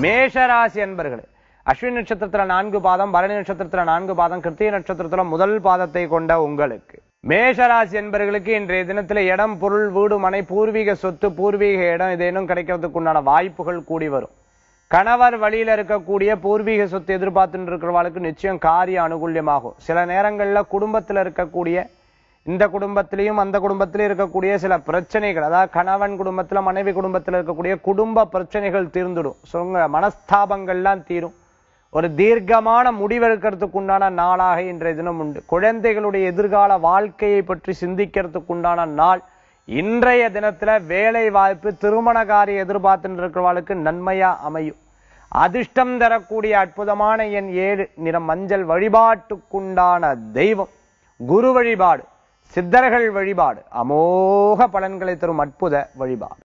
மேஷராசி அன்பர்களே அஸ்வினி நட்சத்திரத்துல நான்கு பாதம் பரணி நட்சத்திரத்துல நான்கு பாதம் கிருத்திய நட்சத்திரத்துல முதல் பாதத்தை கொண்ட உங்களுக்கு மேஷராசி என்பர்களுக்கு இன்றைய தினத்துல இடம் பொருள் வீடு மனை பூர்வீக சொத்து பூர்வீக இடம் இதேனும் கிடைக்கிறதுக்கு உண்டான வாய்ப்புகள் கூடி வரும் கணவர் வழியில இருக்கக்கூடிய பூர்வீக சொத்து எதிர்பார்த்துட்டு இருக்கிறவங்களுக்கு நிச்சயம் காரிய அனுகூல்யமாகும் சில நேரங்கள்ல குடும்பத்துல இருக்கக்கூடிய இந்த குடும்பத்திலையும் அந்த குடும்பத்திலையும் இருக்கக்கூடிய சில பிரச்சனைகள் அதாவது கணவன் குடும்பத்துல மனைவி குடும்பத்துல இருக்கக்கூடிய குடும்ப பிரச்சனைகள் தீர்ந்துடும் சொல்லுங்க மனஸ்தாபங்கள்லாம் தீரும் ஒரு தீர்க்கமான முடிவெடுக்கிறதுக்கு உண்டான நாளாக இன்றைய தினம் உண்டு குழந்தைகளுடைய எதிர்கால வாழ்க்கையை பற்றி சிந்திக்கிறதுக்கு உண்டான நாள் இன்றைய தினத்துல வேலை வாய்ப்பு திருமண காரிய எதிர்பார்த்துட்டு இருக்கிறவர்களுக்கு நன்மையா அமையும் அதிர்ஷ்டம் தரக்கூடிய அற்புதமான என் ஏழு நிறம் மஞ்சள் வழிபாட்டுக்குண்டான தெய்வம் குரு வழிபாடு சித்தர்கள் வழிபாடு அமோக பலன்களை தரும் அற்புத வழிபாடு